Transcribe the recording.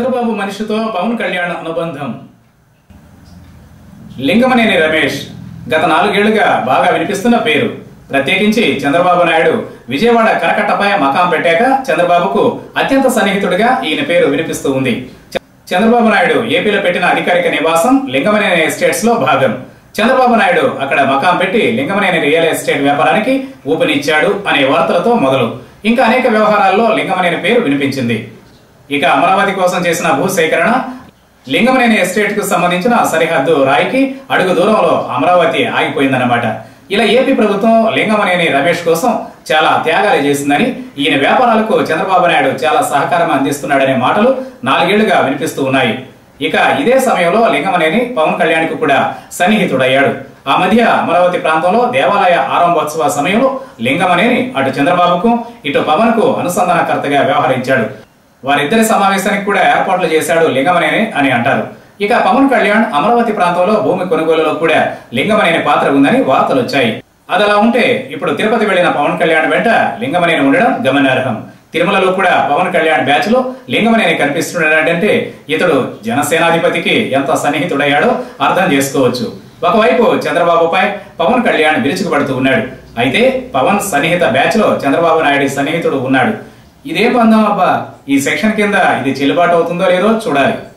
చంద్రబాబు మనిషితో పవన్ కళ్యాణ్ అనుబంధం లింగమనేని రమేష్ గత నాలుగేళ్లుగా బాగా వినిపిస్తున్న పేరు ప్రత్యేకించి చంద్రబాబు నాయుడు విజయవాడ కరకట్టపై మకాం పెట్టాక చంద్రబాబుకు అత్యంత సన్నిహితుడిగా ఈయన పేరు వినిపిస్తూ ఉంది చ- చంద్రబాబు నాయుడు ఏపీలో పెట్టిన అధికారిక నివాసం లింగమనేని ఎస్టేట్స్ లో భాగం చంద్రబాబు నాయుడు అక్కడ మకాం పెట్టి లింగమనేని రియల్ ఎస్టేట్ వ్యాపారానికి ఊపినిచ్చాడు అనే వార్తలతో మొదలు ఇంకా అనేక వ్యవహారాల్లో లింగమనేని పేరు వినిపించింది ఇక అమరావతి కోసం చేసిన భూసేకరణ లింగమనేని ఎస్టేట్ కు సంబంధించిన సరిహద్దు రాయికి అడుగు దూరంలో అమరావతి ఆగిపోయిందన్నమాట ఇలా ఏపీ ప్రభుత్వం లింగమనేని రమేష్ కోసం చాలా త్యాగాలు చేసిందని ఈయన వ్యాపారాలకు చంద్రబాబు నాయుడు చాలా సహకారం అందిస్తున్నాడనే మాటలు నాలుగేళ్లుగా వినిపిస్తూ ఉన్నాయి ఇక ఇదే సమయంలో లింగమనేని పవన్ కళ్యాణ్ కు కూడా సన్నిహితుడయ్యాడు ఆ మధ్య అమరావతి ప్రాంతంలో దేవాలయ ఆరంభోత్సవ సమయంలో లింగమనేని అటు చంద్రబాబుకు ఇటు పవన్ కు అనుసంధానకర్తగా వ్యవహరించాడు వారిద్దరి సమావేశానికి కూడా ఏర్పాట్లు చేశాడు లింగమనేని అని అంటారు ఇక పవన్ కళ్యాణ్ అమరావతి ప్రాంతంలో భూమి కొనుగోలులో కూడా లింగమనేని పాత్ర ఉందని వార్తలు వచ్చాయి అదలా ఉంటే ఇప్పుడు తిరుపతి వెళ్లిన పవన్ కళ్యాణ్ వెంట లింగమనేని ఉండడం గమనార్హం తిరుమలలో కూడా పవన్ కళ్యాణ్ బ్యాచ్ లో లింగమనేని కనిపిస్తున్నాడంటే ఇతడు జనసేనాధిపతికి ఎంత సన్నిహితుడయ్యాడో అర్థం చేసుకోవచ్చు ఒకవైపు చంద్రబాబుపై పవన్ కళ్యాణ్ విరుచుకుపడుతూ ఉన్నాడు అయితే పవన్ సన్నిహిత బ్యాచ్ లో చంద్రబాబు నాయుడు సన్నిహితుడు ఉన్నాడు ఇదే బంధం అబ్బా ఈ సెక్షన్ కింద ఇది చెల్లుబాటు అవుతుందో లేదో చూడాలి